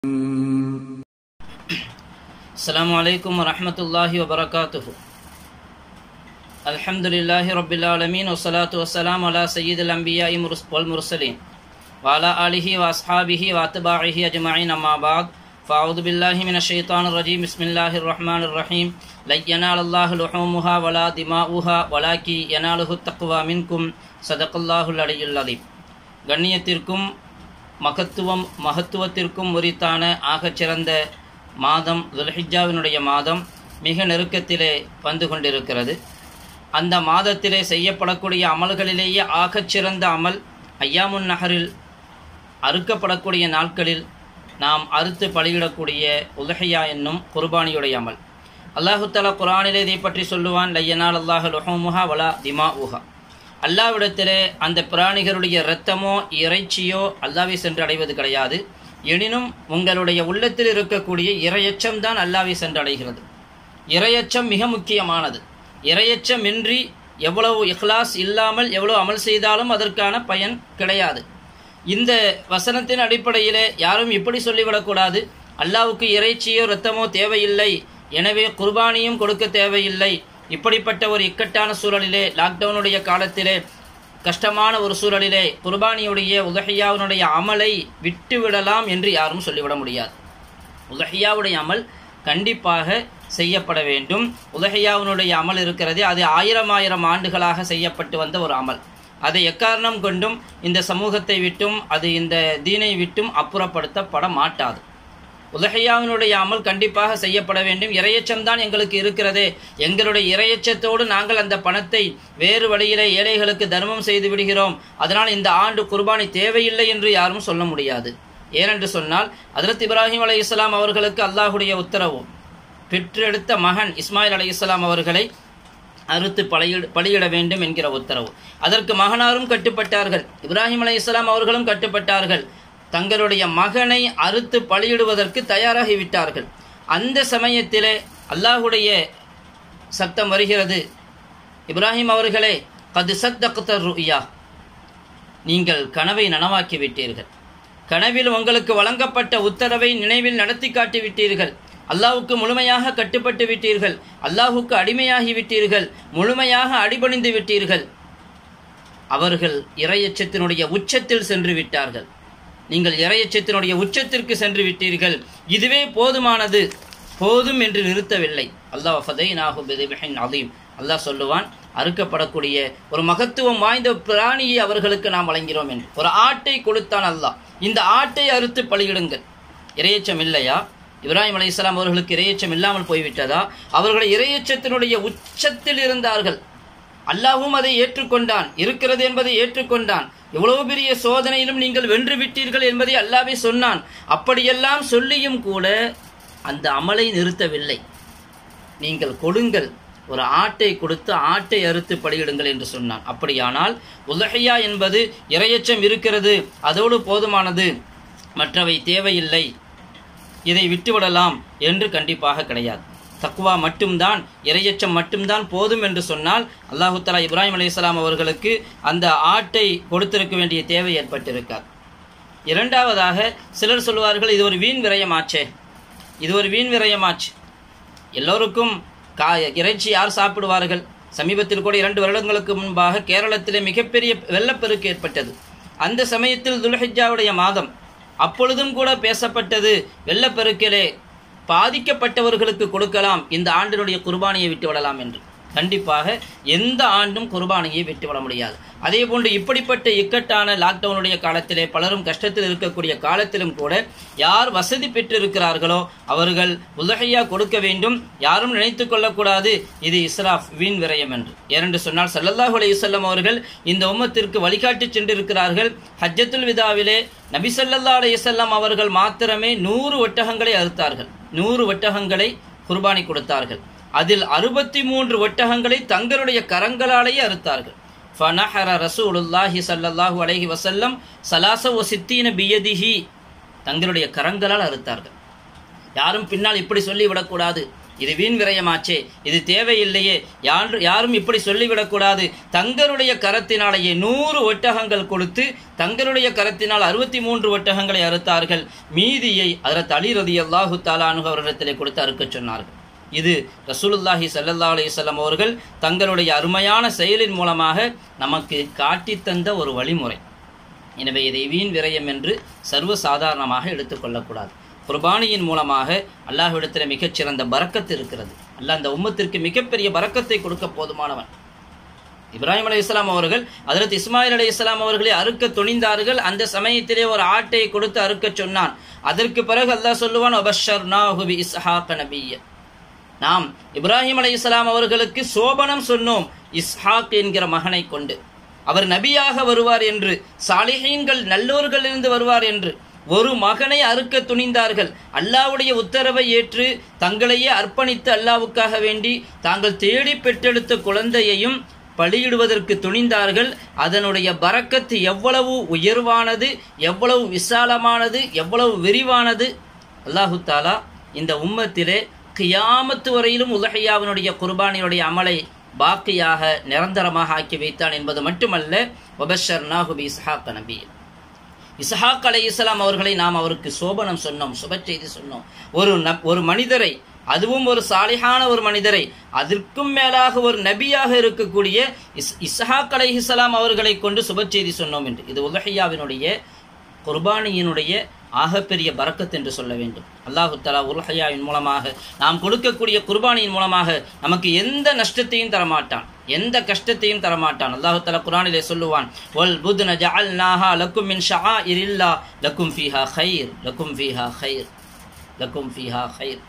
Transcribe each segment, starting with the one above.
السلام عليكم ورحمة الله وبركاته الحمد لله رب العالمين والصلاة والسلام على سيد الأنبياء والمرسلين وعلى آله وأصحابه وأتباعه أجمعين أما بعد فأعوذ بالله من الشيطان الرجيم بسم الله الرحمن الرحيم لن ينال الله لحومها ولا دماؤها ولكن يناله التقوى منكم صدق الله العلي العظيم கண்ணியத்திற்கும் மகத்துவம் மகத்துவத்திற்கும் உரித்தான ஆகச்சிறந்த மாதம் துல்ஹிஜாவினுடைய மாதம் மிக நெருக்கத்திலே வந்து கொண்டிருக்கிறது அந்த மாதத்திலே செய்யப்படக்கூடிய அமல்களிலேயே ஆகச்சிறந்த அமல் ஐயாமுன் நகரில் அறுக்கப்படக்கூடிய நாட்களில் நாம் அறுத்து பலியிடக்கூடிய உலகையா என்னும் குர்பானியுடைய அமல் அல்லாஹு தலா குரானிலே இதை பற்றி சொல்லுவான் லையனால் அல்லாஹ் லுஹமுஹா வலா திமா உஹா அல்லாவிடத்திலே அந்த பிராணிகளுடைய இரத்தமோ இறைச்சியோ அல்லாவை சென்று அடைவது கிடையாது எனினும் உங்களுடைய உள்ளத்தில் இருக்கக்கூடிய இரையச்சம் தான் அல்லாவை சென்று அடைகிறது இரையச்சம் மிக முக்கியமானது இரையச்சம் இன்றி எவ்வளவு இஹ்லாஸ் இல்லாமல் எவ்வளவு அமல் செய்தாலும் அதற்கான பயன் கிடையாது இந்த வசனத்தின் அடிப்படையிலே யாரும் இப்படி சொல்லிவிடக்கூடாது அல்லாவுக்கு இறைச்சியோ இரத்தமோ தேவையில்லை எனவே குர்பானியும் கொடுக்க தேவையில்லை இப்படிப்பட்ட ஒரு இக்கட்டான சூழலிலே லாக்டவுனுடைய காலத்திலே கஷ்டமான ஒரு சூழலிலே குர்பானியுடைய உதஹியாவினுடைய அமலை விட்டுவிடலாம் என்று யாரும் சொல்லிவிட முடியாது உதஹியாவுடைய அமல் கண்டிப்பாக செய்யப்பட வேண்டும் உதஹியாவினுடைய அமல் இருக்கிறதே அது ஆயிரம் ஆயிரம் ஆண்டுகளாக செய்யப்பட்டு வந்த ஒரு அமல் அதை எக்காரணம் கொண்டும் இந்த சமூகத்தை விட்டும் அது இந்த தீனை விட்டும் அப்புறப்படுத்தப்பட மாட்டாது உலகையாவினுடைய அமல் கண்டிப்பாக செய்யப்பட வேண்டும் இரையச்சம்தான் எங்களுக்கு இருக்கிறதே எங்களுடைய இரையச்சத்தோடு நாங்கள் அந்த பணத்தை வேறு வழியிலே ஏழைகளுக்கு தர்மம் செய்து விடுகிறோம் அதனால் இந்த ஆண்டு குர்பானி தேவையில்லை என்று யாரும் சொல்ல முடியாது ஏனென்று சொன்னால் அதரத் இப்ராஹிம் அலி இஸ்லாம் அவர்களுக்கு அல்லாஹுடைய உத்தரவு பெற்றெடுத்த மகன் இஸ்மாயில் அலி இஸ்லாம் அவர்களை அறுத்து பலியிட பலியிட வேண்டும் என்கிற உத்தரவு அதற்கு மகனாரும் கட்டுப்பட்டார்கள் இப்ராஹிம் அலி இஸ்லாம் அவர்களும் கட்டுப்பட்டார்கள் தங்களுடைய மகனை அறுத்து பலியிடுவதற்கு தயாராகிவிட்டார்கள் அந்த சமயத்திலே அல்லாஹுடைய சத்தம் வருகிறது இப்ராஹிம் அவர்களே கது சத்தக்தர் ருயா நீங்கள் கனவை நனவாக்கி விட்டீர்கள் கனவில் உங்களுக்கு வழங்கப்பட்ட உத்தரவை நினைவில் நடத்தி காட்டி விட்டீர்கள் அல்லாஹுக்கு முழுமையாக கட்டுப்பட்டு விட்டீர்கள் அல்லாஹுக்கு அடிமையாகி விட்டீர்கள் முழுமையாக அடிபணிந்து விட்டீர்கள் அவர்கள் இறையச்சத்தினுடைய உச்சத்தில் சென்று விட்டார்கள் நீங்கள் இறையச்சத்தினுடைய உச்சத்திற்கு சென்று விட்டீர்கள் இதுவே போதுமானது போதும் என்று நிறுத்தவில்லை அல்லாஹ் ஃபதை நாகுபின் அதையும் அல்லாஹ் சொல்லுவான் அறுக்கப்படக்கூடிய ஒரு மகத்துவம் வாய்ந்த பிராணியை அவர்களுக்கு நாம் வழங்கிறோம் என்று ஒரு ஆட்டை கொடுத்தான் அல்லாஹ் இந்த ஆட்டை அறுத்து பலியிடுங்கள் இரையச்சம் இல்லையா இப்ராஹிம் அலி இஸ்லாம் அவர்களுக்கு இரையச்சம் இல்லாமல் போய்விட்டதா அவர்கள் இரையச்சத்தினுடைய உச்சத்தில் இருந்தார்கள் அல்லாஹும் அதை ஏற்றுக்கொண்டான் இருக்கிறது என்பதை ஏற்றுக்கொண்டான் எவ்வளவு பெரிய சோதனையிலும் நீங்கள் வென்று விட்டீர்கள் என்பதை அல்லாவே சொன்னான் அப்படியெல்லாம் சொல்லியும் கூட அந்த அமலை நிறுத்தவில்லை நீங்கள் கொடுங்கள் ஒரு ஆட்டை கொடுத்து ஆட்டை அறுத்து பலியிடுங்கள் என்று சொன்னான் அப்படியானால் உலகையா என்பது இரையச்சம் இருக்கிறது அதோடு போதுமானது மற்றவை தேவையில்லை இதை விட்டுவிடலாம் என்று கண்டிப்பாக கிடையாது தக்குவா மட்டும்தான் இரையச்சம் மட்டும்தான் போதும் என்று சொன்னால் அல்லாஹு தலா இப்ராஹிம் அலிஸ்லாம் அவர்களுக்கு அந்த ஆட்டை கொடுத்திருக்க வேண்டிய தேவை ஏற்பட்டிருக்கார் இரண்டாவதாக சிலர் சொல்வார்கள் இது ஒரு வீண் விரயமாச்சே இது ஒரு வீண் விரயமாச்சு எல்லோருக்கும் கா இறைச்சி யார் சாப்பிடுவார்கள் சமீபத்தில் கூட இரண்டு வருடங்களுக்கு முன்பாக கேரளத்திலே மிகப்பெரிய வெள்ளப்பெருக்கு ஏற்பட்டது அந்த சமயத்தில் துல்ஹிஜாவுடைய மாதம் அப்பொழுதும் கூட பேசப்பட்டது வெள்ளப்பெருக்கிலே பாதிக்கப்பட்டவர்களுக்கு கொடுக்கலாம் இந்த ஆண்டினுடைய குர்பானியை விட்டுவிடலாம் என்று கண்டிப்பாக எந்த ஆண்டும் குர்பானியை விட்டுவிட முடியாது அதே போன்று இப்படிப்பட்ட இக்கட்டான லாக்டவுனுடைய காலத்திலே பலரும் கஷ்டத்தில் இருக்கக்கூடிய காலத்திலும் கூட யார் வசதி பெற்றிருக்கிறார்களோ அவர்கள் உலகையா கொடுக்க வேண்டும் யாரும் நினைத்து கொள்ளக்கூடாது இது இஸ்ராஃப் வீண் விரயம் என்று ஏனென்று சொன்னால் சல்லல்லாஹு அலையுசல்லம் அவர்கள் இந்த உம்மத்திற்கு வழிகாட்டி சென்றிருக்கிறார்கள் ஹஜ்ஜத்துல் விதாவிலே நபி சல்லல்லா அலையுசல்லாம் அவர்கள் மாத்திரமே நூறு ஒட்டகங்களை அறுத்தார்கள் நூறு ஒட்டகங்களை குர்பானி கொடுத்தார்கள் அதில் அறுபத்தி மூன்று ஒட்டகங்களை தங்களுடைய கரங்களாலேயே அறுத்தார்கள் ஃபனஹர ரசூலுல்லாஹி சல்லல்லாஹு அலைஹி வசல்லம் சலாச ஒ சித்தீன பியதிஹி தங்களுடைய கரங்களால் அறுத்தார்கள் யாரும் பின்னால் இப்படி சொல்லி விடக்கூடாது இது வீண் விரயமாச்சே இது தேவையில்லையே யார் யாரும் இப்படி சொல்லிவிடக்கூடாது தங்களுடைய கரத்தினாலேயே நூறு ஒட்டகங்கள் கொடுத்து தங்களுடைய கரத்தினால் அறுபத்தி மூன்று ஒட்டகங்களை அறுத்தார்கள் மீதியை அதற்கு அலி ரதி அல்லாஹு தாலானு அவரிடத்திலே கொடுத்து அறுக்கச் சொன்னார்கள் இது ரசூலுல்லாஹி ஸல்லல்லாஹு அலைஹி வஸல்லம் அவர்கள் தங்களுடைய அருமையான செயலின் மூலமாக நமக்கு காட்டித் தந்த ஒரு வழிமுறை எனவே இதை வீண் விரயம் என்று சர்வ சாதாரணமாக எடுத்துக்கொள்ளக்கூடாது குர்பானியின் மூலமாக அல்லாஹ்விடத்தில் மிகச்சிறந்த பரக்கத்து இருக்கிறது அல்லாஹ் அந்த உம்மத்திற்கு மிகப்பெரிய பரக்கத்தை கொடுக்க போதுமானவன் இப்ராஹிம் அலை இஸ்லாம் அவர்கள் அதற்கு இஸ்மாயில் அலை இஸ்லாம் அவர்களை அறுக்க துணிந்தார்கள் அந்த சமயத்திலே ஒரு ஆட்டை கொடுத்து அறுக்க சொன்னான் அதற்கு பிறகு அல்லாஹ் சொல்லுவான் அபஷர் நாஹுபி இஸ்ஹாக் நபிய நாம் இப்ராஹிம் அலை இஸ்லாம் அவர்களுக்கு சோபனம் சொன்னோம் இஸ்ஹாக் என்கிற மகனை கொண்டு அவர் நபியாக வருவார் என்று சாலிஹீன்கள் நல்லோர்களிலிருந்து வருவார் என்று ஒரு மகனை அறுக்க துணிந்தார்கள் அல்லாவுடைய உத்தரவை ஏற்று தங்களையே அர்ப்பணித்து அல்லாவுக்காக வேண்டி தாங்கள் தேடி பெற்றெடுத்த குழந்தையையும் பலியிடுவதற்கு துணிந்தார்கள் அதனுடைய பறக்கத்து எவ்வளவு உயர்வானது எவ்வளவு விசாலமானது எவ்வளவு விரிவானது அல்லாஹு தாலா இந்த உம்மத்திலே கியாமத்து வரையிலும் உலகையாவினுடைய குர்பானியுடைய அமலை பாக்கியாக நிரந்தரமாக ஆக்கி வைத்தான் என்பது மட்டுமல்ல ஒபஷர் நாகுபி இஸ்ஹாக் நபி இஸ்ஹாக் அலை இஸ்லாம் அவர்களை நாம் அவருக்கு சோபனம் சொன்னோம் சுப செய்தி சொன்னோம் ஒரு நப் ஒரு மனிதரை அதுவும் ஒரு சாலிஹான ஒரு மனிதரை அதற்கும் மேலாக ஒரு நபியாக இருக்கக்கூடிய இஸ் இஸ்ஹாக் அலை இஸ்லாம் அவர்களை கொண்டு சுப செய்தி சொன்னோம் என்று இது உலகையாவினுடைய குர்பானியினுடைய ஆகப்பெரிய பறக்கத் என்று சொல்ல வேண்டும் அல்லாஹு தலா உலஹையாவின் மூலமாக நாம் கொடுக்கக்கூடிய குர்பானியின் மூலமாக நமக்கு எந்த நஷ்டத்தையும் தரமாட்டான் எந்த கஷ்டத்தையும் தரமாட்டான் அல்லாஹு தலா குரானிலே சொல்லுவான் ஒல் புத்ன ஜஅல் நாஹா லக்கும் மின் ஷா இரில்லா லக்கும் ஃபீஹா ஹைர் லக்கும் ஃபீஹா ஹைர் லக்கும் ஃபீஹா ஹைர்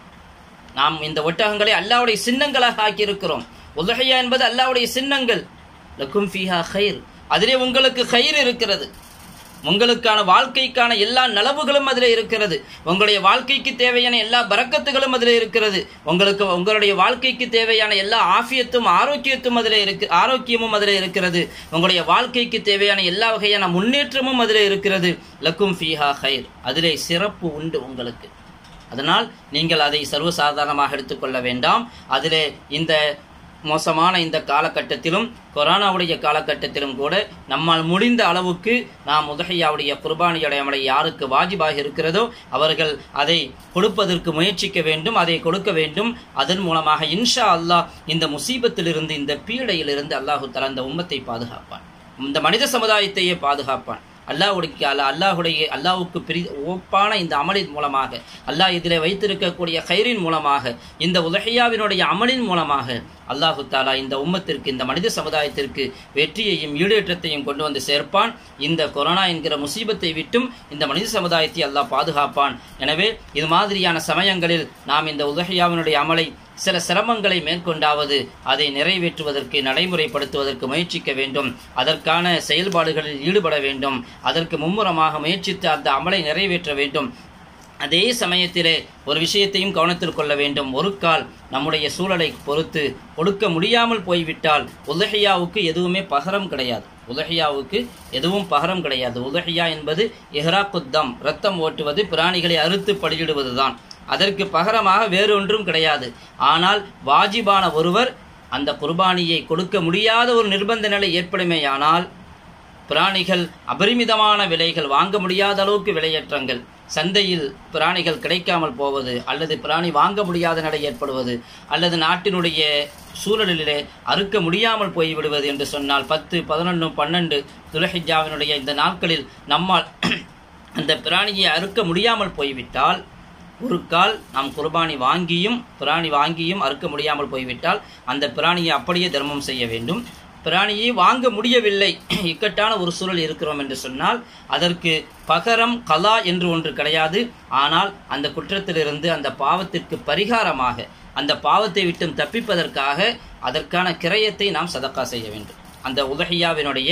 நாம் இந்த ஒட்டகங்களை அல்லாவுடைய சின்னங்களாக ஆக்கியிருக்கிறோம் உலகையா என்பது அல்லாவுடைய சின்னங்கள் லக்கும் ஃபீஹா ஹைர் அதிலே உங்களுக்கு ஹைர் இருக்கிறது உங்களுக்கான வாழ்க்கைக்கான எல்லா நலவுகளும் அதில் இருக்கிறது உங்களுடைய வாழ்க்கைக்கு தேவையான எல்லா பறக்கத்துகளும் அதில் இருக்கிறது உங்களுக்கு உங்களுடைய வாழ்க்கைக்கு தேவையான எல்லா ஆஃபியத்தும் ஆரோக்கியத்தும் அதில் இருக்கு ஆரோக்கியமும் அதில் இருக்கிறது உங்களுடைய வாழ்க்கைக்கு தேவையான எல்லா வகையான முன்னேற்றமும் அதில் இருக்கிறது லக்கும் ஃபீஹா ஹைர் அதிலே சிறப்பு உண்டு உங்களுக்கு அதனால் நீங்கள் அதை சர்வசாதாரணமாக எடுத்துக்கொள்ள வேண்டாம் அதிலே இந்த மோசமான இந்த காலகட்டத்திலும் கொரோனாவுடைய காலகட்டத்திலும் கூட நம்மால் முடிந்த அளவுக்கு நாம் உதகையாவுடைய குர்பானியுடைய அமலை யாருக்கு வாஜிபாக இருக்கிறதோ அவர்கள் அதை கொடுப்பதற்கு முயற்சிக்க வேண்டும் அதை கொடுக்க வேண்டும் அதன் மூலமாக இன்ஷா அல்லாஹ் இந்த முசீபத்திலிருந்து இந்த பீடையிலிருந்து அல்லாஹு தலா இந்த உம்மத்தை பாதுகாப்பான் இந்த மனித சமுதாயத்தையே பாதுகாப்பான் அல்லாஹுடைய அல்ல அல்லாஹுடைய அல்லாஹுக்கு பிரி ஒப்பான இந்த அமலின் மூலமாக அல்லாஹ் இதில் வைத்திருக்கக்கூடிய கயிறின் மூலமாக இந்த உலகையாவினுடைய அமலின் மூலமாக அல்லாஹு தாலா இந்த உம்மத்திற்கு இந்த மனித சமுதாயத்திற்கு வெற்றியையும் ஈடேற்றத்தையும் கொண்டு வந்து சேர்ப்பான் இந்த கொரோனா என்கிற முசீபத்தை விட்டும் இந்த மனித சமுதாயத்தை அல்லாஹ் பாதுகாப்பான் எனவே இது மாதிரியான சமயங்களில் நாம் இந்த உலகையாவினுடைய அமலை சில சிரமங்களை மேற்கொண்டாவது அதை நிறைவேற்றுவதற்கு நடைமுறைப்படுத்துவதற்கு முயற்சிக்க வேண்டும் அதற்கான செயல்பாடுகளில் ஈடுபட வேண்டும் அதற்கு மும்முரமாக முயற்சித்து அந்த அமலை நிறைவேற்ற வேண்டும் அதே சமயத்திலே ஒரு விஷயத்தையும் கவனத்தில் கொள்ள வேண்டும் ஒரு கால் நம்முடைய சூழலை பொறுத்து கொடுக்க முடியாமல் போய்விட்டால் உலகையாவுக்கு எதுவுமே பகரம் கிடையாது உலகையாவுக்கு எதுவும் பகரம் கிடையாது உலகையா என்பது எஹ்ராக்குத்தம் ரத்தம் ஓட்டுவது பிராணிகளை அறுத்து பலியிடுவதுதான் அதற்கு பகரமாக வேறொன்றும் கிடையாது ஆனால் வாஜிபான ஒருவர் அந்த குர்பானியை கொடுக்க முடியாத ஒரு நிர்பந்த நிலை ஏற்படுமேயானால் பிராணிகள் அபரிமிதமான விலைகள் வாங்க முடியாத அளவுக்கு விலையேற்றங்கள் சந்தையில் பிராணிகள் கிடைக்காமல் போவது அல்லது பிராணி வாங்க முடியாத நிலை ஏற்படுவது அல்லது நாட்டினுடைய சூழலிலே அறுக்க முடியாமல் போய்விடுவது என்று சொன்னால் பத்து பதினொன்று பன்னெண்டு துலஹிஜாவினுடைய இந்த நாட்களில் நம்மால் அந்த பிராணியை அறுக்க முடியாமல் போய்விட்டால் ஒரு கால் நாம் குர்பானி வாங்கியும் பிராணி வாங்கியும் அறுக்க முடியாமல் போய்விட்டால் அந்த பிராணியை அப்படியே தர்மம் செய்ய வேண்டும் பிராணியை வாங்க முடியவில்லை இக்கட்டான ஒரு சூழல் இருக்கிறோம் என்று சொன்னால் அதற்கு பகரம் கலா என்று ஒன்று கிடையாது ஆனால் அந்த குற்றத்திலிருந்து அந்த பாவத்திற்கு பரிகாரமாக அந்த பாவத்தை விட்டும் தப்பிப்பதற்காக அதற்கான கிரயத்தை நாம் சதக்கா செய்ய வேண்டும் அந்த உதகையாவினுடைய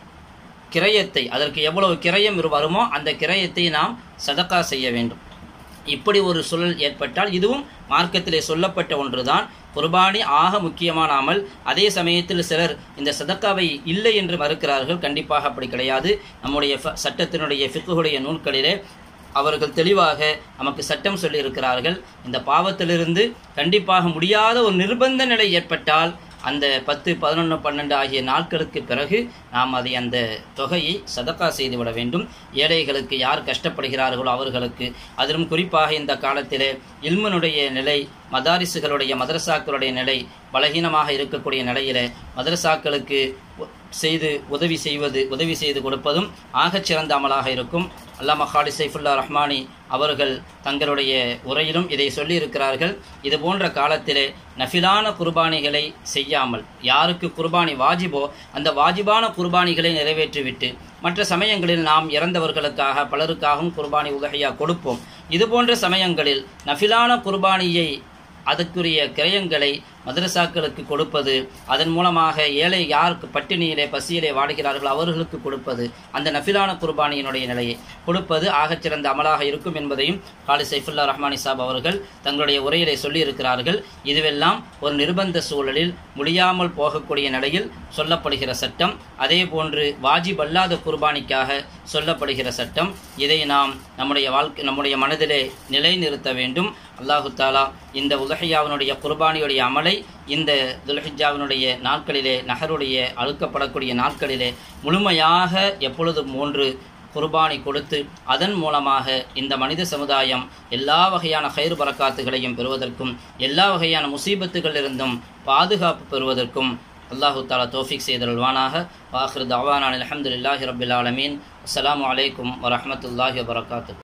கிரயத்தை அதற்கு எவ்வளவு கிரயம் வருமோ அந்த கிரயத்தை நாம் சதக்கா செய்ய வேண்டும் இப்படி ஒரு சூழல் ஏற்பட்டால் இதுவும் மார்க்கத்திலே சொல்லப்பட்ட ஒன்றுதான் குர்பானி ஆக முக்கியமான அமல் அதே சமயத்தில் சிலர் இந்த சதக்காவை இல்லை என்று மறுக்கிறார்கள் கண்டிப்பாக அப்படி கிடையாது நம்முடைய ஃப- சட்டத்தினுடைய ஃபிக்குடைய நூல்களிலே அவர்கள் தெளிவாக நமக்கு சட்டம் சொல்லியிருக்கிறார்கள் இந்த பாவத்திலிருந்து கண்டிப்பாக முடியாத ஒரு நிர்பந்த நிலை ஏற்பட்டால் அந்த பத்து பதினொன்று பன்னெண்டு ஆகிய நாட்களுக்கு பிறகு நாம் அதை அந்த தொகையை சதக்கா செய்துவிட வேண்டும் ஏழைகளுக்கு யார் கஷ்டப்படுகிறார்களோ அவர்களுக்கு அதிலும் குறிப்பாக இந்த காலத்திலே இல்மனுடைய நிலை மதாரிசுகளுடைய மதரசாக்களுடைய நிலை பலகீனமாக இருக்கக்கூடிய நிலையில மதரசாக்களுக்கு உ- செய்து உதவி செய்வது உதவி செய்து கொடுப்பதும் ஆகச் சிறந்த அமலாக இருக்கும் அல்லாமா ஹாலி சைஃபுல்லா ரஹ்மானி அவர்கள் தங்களுடைய உரையிலும் இதை சொல்லியிருக்கிறார்கள் இது போன்ற காலத்திலே நஃபிலான குர்பானிகளை செய்யாமல் யாருக்கு குர்பானி வாஜிபோ அந்த வாஜிபான குர்பானிகளை நிறைவேற்றிவிட்டு மற்ற சமயங்களில் நாம் இறந்தவர்களுக்காக பலருக்காகவும் குர்பானி உதகையா கொடுப்போம் இது போன்ற சமயங்களில் நஃபிலான குர்பானியை அதற்குரிய கிரயங்களை மதரசாக்களுக்கு கொடுப்பது அதன் மூலமாக ஏழை யாருக்கு பட்டினியிலே பசியிலே வாடுகிறார்களோ அவர்களுக்கு கொடுப்பது அந்த நஃபிலான குர்பானியினுடைய நிலையை கொடுப்பது ஆகச்சிறந்த அமலாக இருக்கும் என்பதையும் காலி சைஃபுல்லா ரஹ்மானி சாப் அவர்கள் தங்களுடைய உரையிலே சொல்லியிருக்கிறார்கள் இதுவெல்லாம் ஒரு நிர்பந்த சூழலில் முடியாமல் போகக்கூடிய நிலையில் சொல்லப்படுகிற சட்டம் அதே போன்று வாஜிப் அல்லாத குர்பானிக்காக சொல்லப்படுகிற சட்டம் இதை நாம் நம்முடைய வாழ்க்கை நம்முடைய மனதிலே நிலைநிறுத்த வேண்டும் அல்லாஹு தாலா இந்த உலகையாவினுடைய குர்பானியுடைய அமலை இந்த துல்ஹிஜாவினுடைய நாட்களிலே நகருடைய அழுக்கப்படக்கூடிய நாட்களிலே முழுமையாக எப்பொழுதும் மூன்று குர்பானி கொடுத்து அதன் மூலமாக இந்த மனித சமுதாயம் எல்லா வகையான கயிறு பறக்காத்துகளையும் பெறுவதற்கும் எல்லா வகையான முசீபத்துகளிலிருந்தும் பாதுகாப்பு பெறுவதற்கும் அல்லாஹு தாலா தோஃபிக் செய்தல்வானாக வாஹிர் தவானான் அலமதுல்லாஹி ரபில் ஆலமீன் அஸ்ஸலாமு அலைக்கும் வரஹ்மத்துல்லாஹி வபரகாத்து